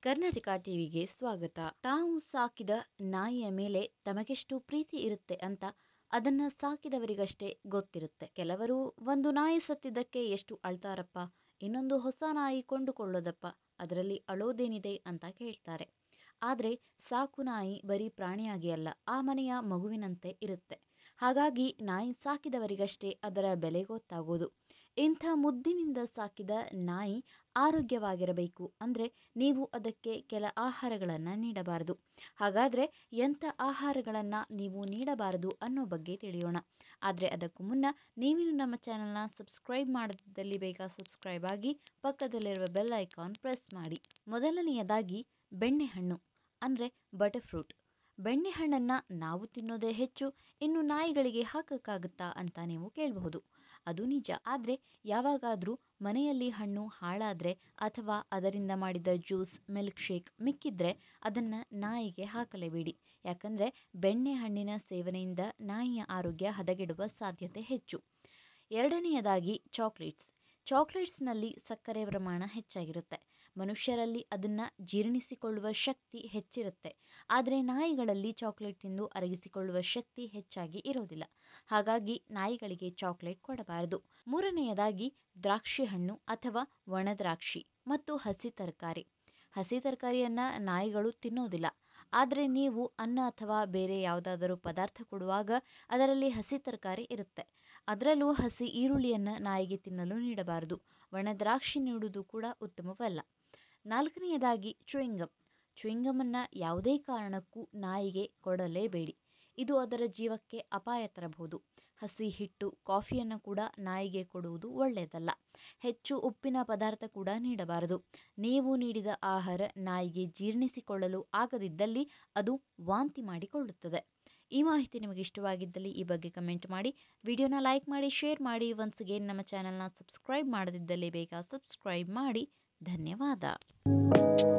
ಕರ್ನಾಟಕ ಟಿವಿಗೆ ಸ್ವಾಗತ ತಾವು ಸಾಕಿದ ನಾಯಿಯ ಮೇಲೆ ತಮಗೆಷ್ಟು ಪ್ರೀತಿ ಇರುತ್ತೆ ಅಂತ ಅದನ್ನ ಸಾಕಿದವರಿಗಷ್ಟೇ ಗೊತ್ತಿರುತ್ತೆ ಕೆಲವರು ಒಂದು ನಾಯಿ ಸತ್ತಿದ್ದಕ್ಕೆ ಎಷ್ಟು ಅಳ್ತಾರಪ್ಪ ಇನ್ನೊಂದು ಹೊಸ ನಾಯಿ ಕೊಂಡುಕೊಳ್ಳೋದಪ್ಪ ಅದರಲ್ಲಿ ಅಳೋದೇನಿದೆ ಅಂತ ಕೇಳ್ತಾರೆ ಆದರೆ ಸಾಕು ನಾಯಿ ಬರೀ ಪ್ರಾಣಿಯಾಗಿ ಅಲ್ಲ ಆ ಮನೆಯ ಮಗುವಿನಂತೆ ಇರುತ್ತೆ ಹಾಗಾಗಿ ನಾಯಿ ಸಾಕಿದವರಿಗಷ್ಟೇ ಅದರ ಬೆಲೆ ಗೊತ್ತಾಗೋದು ಇಂಥ ಮುದ್ದಿನಿಂದ ಸಾಕಿದ ನಾಯಿ ಆರೋಗ್ಯವಾಗಿರಬೇಕು ಅಂದರೆ ನೀವು ಅದಕ್ಕೆ ಕೆಲ ಆಹಾರಗಳನ್ನು ನೀಡಬಾರದು ಹಾಗಾದರೆ ಎಂಥ ಆಹಾರಗಳನ್ನು ನೀವು ನೀಡಬಾರದು ಅನ್ನೋ ಬಗ್ಗೆ ತಿಳಿಯೋಣ ಆದರೆ ಅದಕ್ಕೂ ಮುನ್ನ ನೀವಿನ್ನು ನಮ್ಮ ಚಾನಲ್ನ ಸಬ್ಸ್ಕ್ರೈಬ್ ಮಾಡದಿದ್ದಲ್ಲಿ ಬೇಗ ಸಬ್ಸ್ಕ್ರೈಬ್ ಆಗಿ ಪಕ್ಕದಲ್ಲಿರುವ ಬೆಲ್ ಐಕಾನ್ ಪ್ರೆಸ್ ಮಾಡಿ ಮೊದಲನೆಯದಾಗಿ ಬೆಣ್ಣೆಹಣ್ಣು ಅಂದರೆ ಬಟರ್ ಫ್ರೂಟ್ ಬೆಣ್ಣೆಹಣ್ಣನ್ನು ನಾವು ತಿನ್ನೋದೇ ಹೆಚ್ಚು ಇನ್ನು ನಾಯಿಗಳಿಗೆ ಹಾಕೋಕ್ಕಾಗುತ್ತಾ ಅಂತ ನೀವು ಕೇಳಬಹುದು ಅದು ನಿಜ ಆದರೆ ಯಾವಾಗಾದರೂ ಮನೆಯಲ್ಲಿ ಹಣ್ಣು ಹಾಳಾದರೆ ಅಥವಾ ಅದರಿಂದ ಮಾಡಿದ ಜ್ಯೂಸ್ ಮಿಲ್ಕ್ ಶೇಕ್ ಮಿಕ್ಕಿದ್ರೆ ಅದನ್ನು ನಾಯಿಗೆ ಹಾಕಲೇಬೇಡಿ ಯಾಕಂದರೆ ಬೆಣ್ಣೆಹಣ್ಣಿನ ಸೇವನೆಯಿಂದ ನಾಯಿಯ ಆರೋಗ್ಯ ಹದಗೆಡುವ ಸಾಧ್ಯತೆ ಹೆಚ್ಚು ಎರಡನೆಯದಾಗಿ ಚಾಕ್ಲೇಟ್ಸ್ ಚಾಕ್ಲೇಟ್ಸ್ನಲ್ಲಿ ಸಕ್ಕರೆ ಪ್ರಮಾಣ ಹೆಚ್ಚಾಗಿರುತ್ತೆ ಮನುಷ್ಯರಲ್ಲಿ ಅದನ್ನು ಜೀರ್ಣಿಸಿಕೊಳ್ಳುವ ಶಕ್ತಿ ಹೆಚ್ಚಿರುತ್ತೆ ಆದರೆ ನಾಯಿಗಳಲ್ಲಿ ಚಾಕ್ಲೇಟ್ ತಿಂದು ಅರಗಿಸಿಕೊಳ್ಳುವ ಶಕ್ತಿ ಹೆಚ್ಚಾಗಿ ಇರೋದಿಲ್ಲ ಹಾಗಾಗಿ ನಾಯಿಗಳಿಗೆ ಚಾಕ್ಲೇಟ್ ಕೊಡಬಾರದು ಮೂರನೆಯದಾಗಿ ದ್ರಾಕ್ಷಿ ಹಣ್ಣು ಅಥವಾ ಒಣ ದ್ರಾಕ್ಷಿ ಮತ್ತು ಹಸಿ ತರಕಾರಿ ಹಸಿ ತರಕಾರಿಯನ್ನು ನಾಯಿಗಳು ತಿನ್ನೋದಿಲ್ಲ ಆದರೆ ನೀವು ಅನ್ನ ಅಥವಾ ಬೇರೆ ಯಾವುದಾದರೂ ಪದಾರ್ಥ ಕೊಡುವಾಗ ಅದರಲ್ಲಿ ಹಸಿ ತರಕಾರಿ ಇರುತ್ತೆ ಅದರಲ್ಲೂ ಹಸಿ ಈರುಳ್ಳಿಯನ್ನು ನಾಯಿಗೆ ತಿನ್ನಲು ನೀಡಬಾರದು ಒಣ ದ್ರಾಕ್ಷಿ ನೀಡುವುದು ಕೂಡ ಉತ್ತಮವಲ್ಲ ನಾಲ್ಕನೆಯದಾಗಿ ಚುಯಿಂಗಮ್ ಚುಯಿಂಗಮನ್ನು ಯಾವುದೇ ಕಾರಣಕ್ಕೂ ನಾಯಿಗೆ ಕೊಡಲೇಬೇಡಿ ಇದು ಅದರ ಜೀವಕ್ಕೆ ಅಪಾಯ ತರಬಹುದು ಹಸಿ ಹಿಟ್ಟು ಕಾಫಿಯನ್ನು ಕೂಡ ನಾಯಿಗೆ ಕೊಡುವುದು ಒಳ್ಳೆಯದಲ್ಲ ಹೆಚ್ಚು ಉಪ್ಪಿನ ಪದಾರ್ಥ ಕೂಡ ನೀಡಬಾರದು ನೀವು ನೀಡಿದ ಆಹಾರ ನಾಯಿಗೆ ಜೀರ್ಣಿಸಿಕೊಳ್ಳಲು ಆಗದಿದ್ದಲ್ಲಿ ಅದು ವಾಂತಿ ಮಾಡಿಕೊಳ್ಳುತ್ತದೆ ಈ ಮಾಹಿತಿ ನಿಮಗೆ ಇಷ್ಟವಾಗಿದ್ದಲ್ಲಿ ಈ ಬಗ್ಗೆ ಕಮೆಂಟ್ ಮಾಡಿ ವಿಡಿಯೋನ ಲೈಕ್ ಮಾಡಿ ಶೇರ್ ಮಾಡಿ ಒನ್ಸ್ ಅಗೇನ್ ನಮ್ಮ ಚಾನಲ್ನ ಸಬ್ಸ್ಕ್ರೈಬ್ ಮಾಡದಿದ್ದಲ್ಲಿ ಬೇಗ ಸಬ್ಸ್ಕ್ರೈಬ್ ಮಾಡಿ ಧನ್ಯವಾದ